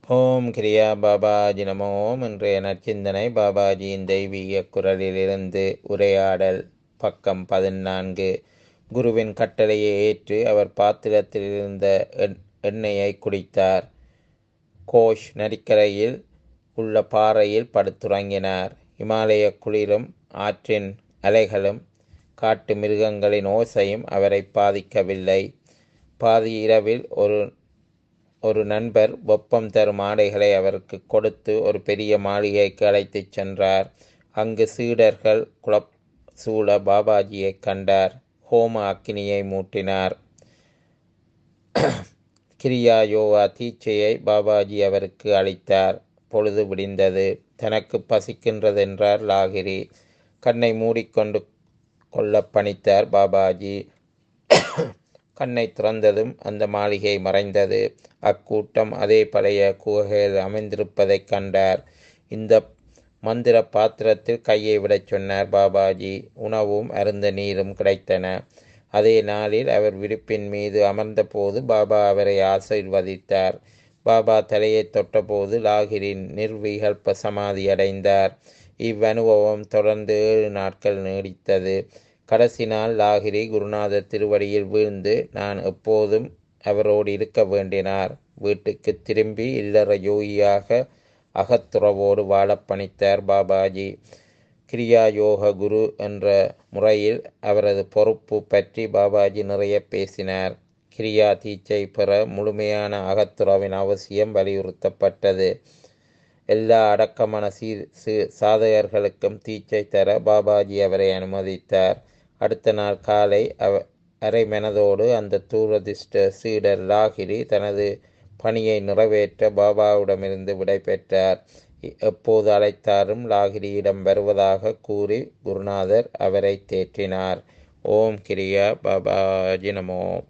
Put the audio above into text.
ஓம் கிரியா பாபாஜி நமோ ஓம் இன்றைய நற்சிந்தனை பாபாஜியின் தெய்வீக குரலிலிருந்து உரையாடல் பக்கம் பதினான்கு குருவின் கட்டளையை ஏற்று அவர் பாத்திரத்தில் இருந்த எண்- எண்ணெயை குடித்தார் கோஷ் நதிக்கரையில் உள்ள பாறையில் படுத்துறங்கினார் இமாலய குளிரும் ஆற்றின் அலைகளும் காட்டு மிருகங்களின் ஓசையும் அவரை பாதிக்கவில்லை பாதி இரவில் ஒரு ஒரு நண்பர் வெப்பம் தரும் ஆடைகளை அவருக்கு கொடுத்து ஒரு பெரிய மாளிகைக்கு அழைத்துச் சென்றார் அங்கு சீடர்கள் குளப் சூழ பாபாஜியை கண்டார் ஹோம அக்கினியை மூட்டினார் கிரியா யோகா தீட்சையை பாபாஜி அவருக்கு அளித்தார் பொழுது விடிந்தது தனக்கு பசிக்கின்றதென்றார் லாகிரி கண்ணை மூடிக்கொண்டு கொள்ள பணித்தார் பாபாஜி கண்ணை திறந்ததும் அந்த மாளிகை மறைந்தது அக்கூட்டம் அதே பழைய குகையில் அமைந்திருப்பதைக் கண்டார் இந்த மந்திர பாத்திரத்தில் கையை விடச் சொன்னார் பாபாஜி உணவும் அருந்த நீரும் கிடைத்தன அதே நாளில் அவர் விடுப்பின் மீது அமர்ந்தபோது பாபா அவரை ஆசீர்வதித்தார் பாபா தலையை தொட்டபோது லாகிரின் நிர்விகல்ப சமாதி அடைந்தார் இவ்வனுபவம் தொடர்ந்து ஏழு நாட்கள் நீடித்தது கடைசி நாள் லாகிரி குருநாதர் திருவடியில் வீழ்ந்து நான் எப்போதும் அவரோடு இருக்க வேண்டினார் வீட்டுக்கு திரும்பி இல்லற யோகியாக அகத்துறவோடு வாழப் பணித்தார் பாபாஜி கிரியா யோக குரு என்ற முறையில் அவரது பொறுப்பு பற்றி பாபாஜி நிறைய பேசினார் கிரியா தீட்சை பெற முழுமையான அகத்துறவின் அவசியம் வலியுறுத்தப்பட்டது எல்லா அடக்கமான சீ சீ- சாதகர்களுக்கும் தீட்சை தர பாபாஜி அவரை அனுமதித்தார் அடுத்த நாள் காலை அவ அரை மனதோடு அந்த தூரதிஷ்ட சீடர் லாகிரி தனது பணியை நிறைவேற்ற பாபாவிடமிருந்து விடை பெற்றார் எ- எப்போது அழைத்தாரும் லாகிரியிடம் வருவதாக கூறி குருநாதர் அவரை தேற்றினார் ஓம் கிரியா பாபாஜி நமோ